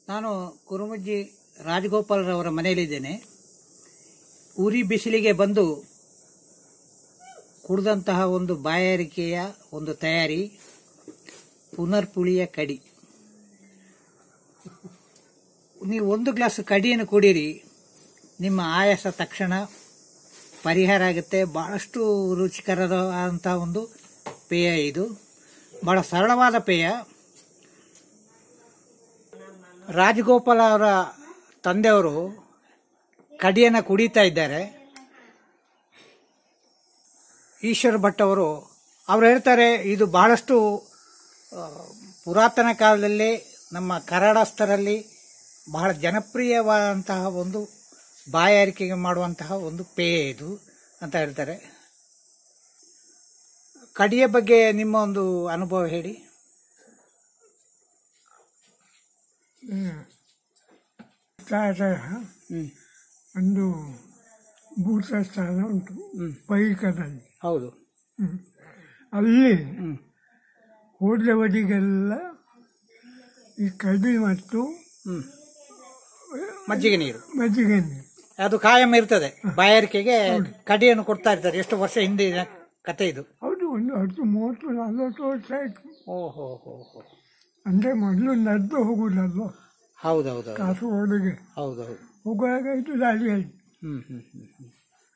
ನಾನು ಕುರುಮಜ್ಜಿ ರಾಜಗೋಪಾಲ್ರವರ ಮನೆಯಲ್ಲಿದ್ದೇನೆ ಉರಿ ಬಿಸಿಲಿಗೆ ಬಂದು ಕುಡಿದಂತಹ ಒಂದು ಬಾಯಾರಿಕೆಯ ಒಂದು ತಯಾರಿ ಪುನರ್ಪುಳಿಯ ಕಡಿ ನೀವು ಒಂದು ಗ್ಲಾಸ್ ಕಡಿಯನ್ನು ಕುಡೀರಿ ನಿಮ್ಮ ಆಯಾಸ ತಕ್ಷಣ ಪರಿಹಾರ ಆಗುತ್ತೆ ಬಹಳಷ್ಟು ರುಚಿಕರವಾದಂತಹ ಒಂದು ಪೇಯ ಇದು ಬಹಳ ಸರಳವಾದ ಪೇಯ ರಾಜಗೋಪಾಲ್ ಅವರ ತಂದೆಯವರು ಕಡಿಯನ್ನು ಕುಡಿತಾ ಇದ್ದಾರೆ ಈಶ್ವರ ಭಟ್ ಅವರು ಅವರು ಹೇಳ್ತಾರೆ ಇದು ಬಹಳಷ್ಟು ಆ, ಪುರಾತನ ಕಾಲದಲ್ಲಿ ನಮ್ಮ ಕನ್ನಡಸ್ಥರಲ್ಲಿ ಬಹಳ ಜನಪ್ರಿಯವಾದಂತಹ ಒಂದು ಬಾಯಾರಿಕೆಗೆ ಮಾಡುವಂತಹ ಒಂದು ಪೇಯ ಇದು ಅಂತ ಹೇಳ್ತಾರೆ ಕಡಿಯ ಬಗ್ಗೆ ನಿಮ್ಮ ಒಂದು ಅನುಭವ ಹೇಳಿ ಸ್ಥಾನ ಹ್ಮ್ ಒಂದು ಭೂತ ಸ್ಥಾನ ಉಂಟು ಹ್ಮ್. ಪೈಕದಲ್ಲಿ ಹೌದು ಹ್ಮ್. ಅಲ್ಲಿ ಹ್ಮ್ ಹೋದವರಿಗೆಲ್ಲ ಈ ಕಡಿ ಮತ್ತು ಹ್ಮ್ ಮಜ್ಜಿಗೆ ನೀರು ಮಜ್ಜಿಗೆ ನೀರು. ಅದು ಕಾಯಂ ಇರ್ತದೆ ಬಾಯಾರಿಕೆಗೆ ಕಡಿಯನ್ನು ಕೊಡ್ತಾ ಇರ್ತಾರೆ ಎಷ್ಟು ವರ್ಷ ಹಿಂದಿನ ಕತೆ ಇದು ಹೌದು ಒಂದು ಹತ್ತು ಮೂವತ್ತು ನಲ್ವತ್ತು ವರ್ಷ ಆಯ್ತು ಓಹೋ ಹೋ ಹೋ ಅಂದ್ರೆ ಮೊದಲು ನಡೆದು ಹೋಗುದಲ್ವ ಹೌದೌದು ಕಾಸರಗೋಡಿಗೆ ಹೌದೌದು ಹೋಗುವಾಗ ಇದು ದಾರಿಯಲ್ಲಿ ಹ್ಮ್ ಹ್ಮ್ ಹ್ಮ್ ಹ್ಮ್.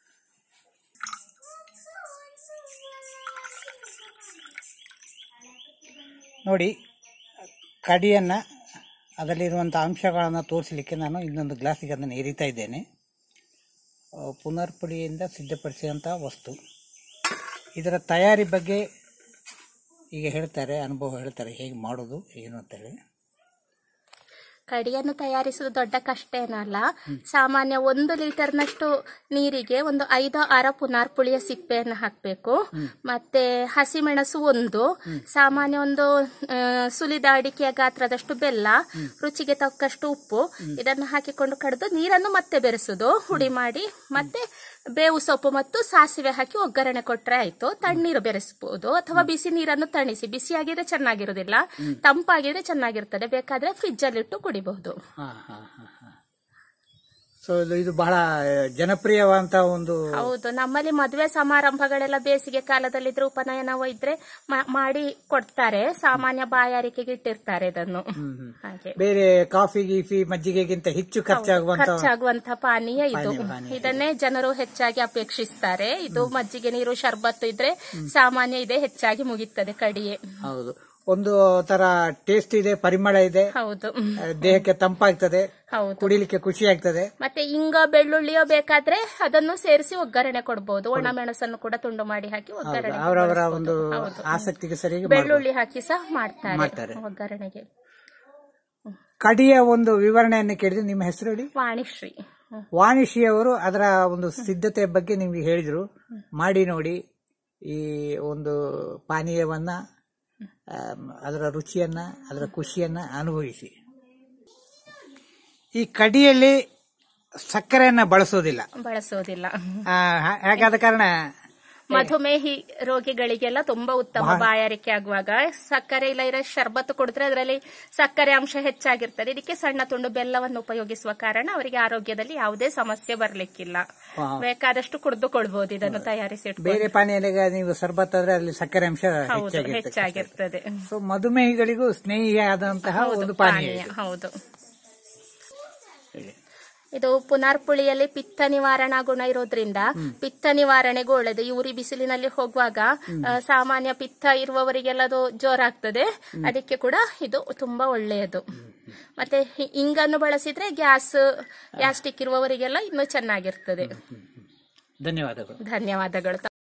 ನೋಡಿ ಕಡಿಯನ್ನು ಅದರಲ್ಲಿರುವಂಥ ಅಂಶಗಳನ್ನು ತೋರಿಸಲಿಕ್ಕೆ ನಾನು ಇನ್ನೊಂದು ಗ್ಲಾಸಿಗೆ ಅದನ್ನು ಎರಿತಾ ಇದ್ದೇನೆ ಆ, ಪುನರ್ಪುಳಿಯಿಂದ ಸಿದ್ಧಪಡಿಸಿದಂಥ ವಸ್ತು ಇದರ ತಯಾರಿ ಬಗ್ಗೆ ಈಗ ಹೇಳ್ತಾರೆ ಅನುಭವ ಹೇಳ್ತಾರೆ ಹೇಗೆ ಮಾಡೋದು ಏನು ಅಂತೇಳಿ ಕಡಿಯನ್ನು ತಯಾರಿಸುವುದು ದೊಡ್ಡ ಕಷ್ಟ ಏನಲ್ಲ ಸಾಮಾನ್ಯ ಒಂದು ಲೀಟರ್ನಷ್ಟು ನೀರಿಗೆ ಒಂದು ಐದು ಆರ ಪುನರ್ಪುಳಿಯ ಸಿಪ್ಪೆಯನ್ನು ಹಾಕಬೇಕು ಮತ್ತೆ ಹಸಿಮೆಣಸು ಒಂದು ಸಾಮಾನ್ಯ ಒಂದು ಆ, ಸುಲಿದ ಅಡಿಕೆಯ ಗಾತ್ರದಷ್ಟು ಬೆಲ್ಲ ರುಚಿಗೆ ತಕ್ಕಷ್ಟು ಉಪ್ಪು ಇದನ್ನು ಹಾಕಿಕೊಂಡು ಕಡಿದು ನೀರನ್ನು ಮತ್ತೆ ಬೆರೆಸುದು ಹುಡಿ ಮಾಡಿ ಮತ್ತೆ ಬೇವು ಸೊಪ್ಪು ಮತ್ತು ಸಾಸಿವೆ ಹಾಕಿ ಒಗ್ಗರಣೆ ಕೊಟ್ರೆ ಆಯ್ತು ತಣ್ಣೀರು ಬೆರೆಸಬಹುದು ಅಥವಾ ಬಿಸಿ ನೀರನ್ನು ತಣಿಸಿ ಬಿಸಿಯಾಗಿದ್ರೆ ಚೆನ್ನಾಗಿರುವುದಿಲ್ಲ ತಂಪಾಗಿದ್ರೆ ಚೆನ್ನಾಗಿರ್ತದೆ ಬೇಕಾದ್ರೆ ಫ್ರಿಜ್ ಅಲ್ಲಿ ಇಟ್ಟು ಕುಡಿಬಹುದು ಹಾಂ ಹಾಂ ಹಾಂ ಹಾಂ ಸೊ ಇದು ಇದು ಬಹಳ ಜನಪ್ರಿಯವಾದಂಥ ಒಂದು ಹೌದು ನಮ್ಮಲ್ಲಿ ಮದುವೆ ಸಮಾರಂಭಗಳೆಲ್ಲ ಬೇಸಿಗೆ ಕಾಲದಲ್ಲಿದ್ರೆ ಉಪನಯನವೋ ಇದ್ರೆ ಮಾ- ಮಾಡಿ ಕೊಡ್ತಾರೆ ಸಾಮಾನ್ಯ ಬಾಯಾರಿಕೆಗೆ ಇಟ್ಟಿರ್ತಾರೆ ಇದನ್ನು ಹಾಗೆ ಬೇರೆ ಕಾಫಿ ಗೀಫಿ ಮಜ್ಜಿಗೆಗಿಂತ ಹೆಚ್ಚು ಖರ್ಚಾಗುವಂತ ಖರ್ಚಾಗುವಂತ ಪಾನೀಯ ಇದು ಪಾನೀಯ, ಪಾನೀಯ. ಇದನ್ನೇ ಜನರು ಹೆಚ್ಚಾಗಿ ಅಪೇಕ್ಷಿಸ್ತಾರೆ ಇದು ಮಜ್ಜಿಗೆ ನೀರು ಶರ್ಬತ್ತು ಇದ್ರೆ ಸಾಮಾನ್ಯ ಇದೆ ಹೆಚ್ಚಾಗಿ ಮುಗಿತ್ತದೆ ಕಡಿಯೆ ಹೌದು ಒಂದು ತರ ಟೇಸ್ಟ್ ಇದೆ ಪರಿಮಳ ಇದೆ ಹೌದು ಆ, ದೇಹಕ್ಕೆ ತಂಪಾಗ್ತದೆ ಹೌದು ಕುಡಿಲಿಕ್ಕೆ ಖುಷಿ ಆಗ್ತದೆ ಮತ್ತೆ ಇಂಗ ಬೆಳ್ಳುಳ್ಳಿಯೋ ಬೇಕಾದ್ರೆ ಅದನ್ನು ಸೇರಿಸಿ ಒಗ್ಗರಣೆ ಕೊಡಬಹುದು ಒಣ ಮೆಣಸನ್ನು ಕೂಡ ತುಂಡು ಮಾಡಿ ಹಾಕಿ ಒಗ್ಗರಣೆ ಅವರವರ ಒಂದು ಆಸಕ್ತಿಗೆ ಸರಿಯಾಗಿ ಮಾಡ್ಬೋದು. ಬೆಳ್ಳುಳ್ಳಿ ಹಾಕಿ ಸಹ ಮಾಡ್ತಾರೆ ಮಾಡ್ತಾರೆ. ಒಗ್ಗರಣೆಗೆ ಕಡಿಯ ಒಂದು ವಿವರಣೆಯನ್ನು ಕೇಳಿದ್ರೆ ನಿಮ್ಮ ಹೆಸರು ಹೇಳಿ ವಾಣಿಶ್ರೀ ಹ್ಮ್. ವಾಣಿಶಿ ಅವರು ಅದರ ಒಂದು ಸಿದ್ಧತೆ ಬಗ್ಗೆ ನಿಮ್ಗೆ ಹೇಳಿದ್ರು ಮಾಡಿ ನೋಡಿ ಈ ಒಂದು ಪಾನೀಯವನ್ನ ಆಮ್, ಅದರ ರುಚಿಯನ್ನ ಅದರ ಖುಷಿಯನ್ನ ಅನುಭವಿಸಿ ಈ ಕಡಿಯಲ್ಲಿ ಸಕ್ಕರೆಯನ್ನ ಬಳಸೋದಿಲ್ಲ ಬಳಸೋದಿಲ್ಲ ಆ, ಹಾ- ಹಾಗಾದ ಕಾರಣ ಮಧುಮೇಹಿ ರೋಗಿಗಳಿಗೆಲ್ಲ ತುಂಬಾ ಉತ್ತಮ ಬಾಯಾರಿಕೆ ಆಗುವಾಗ ಸಕ್ಕರೆ ಇಲ್ಲ ಇರೋ ಶರ್ಬತ್ತು ಕುಡಿದ್ರೆ ಅದರಲ್ಲಿ ಸಕ್ಕರೆ ಅಂಶ ಹೆಚ್ಚಾಗಿರ್ತದೆ ಇದಕ್ಕೆ ಸಣ್ಣ ತುಂಡು ಬೆಲ್ಲವನ್ನು ಉಪಯೋಗಿಸುವ ಕಾರಣ ಅವರಿಗೆ ಆರೋಗ್ಯದಲ್ಲಿ ಯಾವುದೇ ಸಮಸ್ಯೆ ಬರ್ಲಿಕ್ಕಿಲ್ಲ ಹಾ. ಬೇಕಾದಷ್ಟು ಕುಡಿದುಕೊಳ್ಬಹುದು ಇದನ್ನು ತಯಾರಿಸಿ ಇಟ್ಕೊಂಡು. ಬೇರೆ ಪಾನೀಯಗಳಿಗೆ ನೀವು ಸರ್ಬತ್ ಆದ್ರೆ ಅಲ್ಲಿ ಸಕ್ಕರೆ ಅಂಶ ಹೌದು ಹೆಚ್ಚಾಗಿರ್ತದೆ ಹೆಚ್ಚಾಗಿರ್ತದೆ ಸೊ ಮಧುಮೇಹಿಗಳಿಗೂ ಸ್ನೇಹಿಯಾದಂತಹ ಒಂದು ಪಾನೀಯ ಪಾನೀಯ ಇದು. ಹೌದು ಹೇಳಿ. ಇದು ಪುನರ್ಪುಳಿಯಲ್ಲಿ ಪಿತ್ತ ನಿವಾರಣಾ ಗುಣ ಇರೋದ್ರಿಂದ ಪಿತ್ತ ನಿವಾರಣೆಗೂ ಒಳ್ಳೆಯದು ಈ ಉರಿ ಬಿಸಿಲಿನಲ್ಲಿ ಹೋಗುವಾಗ ಆ, ಸಾಮಾನ್ಯ ಪಿತ್ತ ಇರುವವರಿಗೆಲ್ಲ ಅದು ಜೋರಾಗ್ತದೆ ಅದಕ್ಕೆ ಕೂಡ ಇದು ತುಂಬಾ ಒಳ್ಳೆಯದು ಮತ್ತೆ ಹಿ- ಇಂಗನ್ನು ಬಳಸಿದ್ರೆ ಗ್ಯಾಸ್ ಗ್ಯಾಸ್ಟಿಕ್ ಇರುವವರಿಗೆಲ್ಲ ಇನ್ನೂ ಚೆನ್ನಾಗಿರ್ತದೆ ಧನ್ಯವಾದಗಳು ಧನ್ಯವಾದಗಳು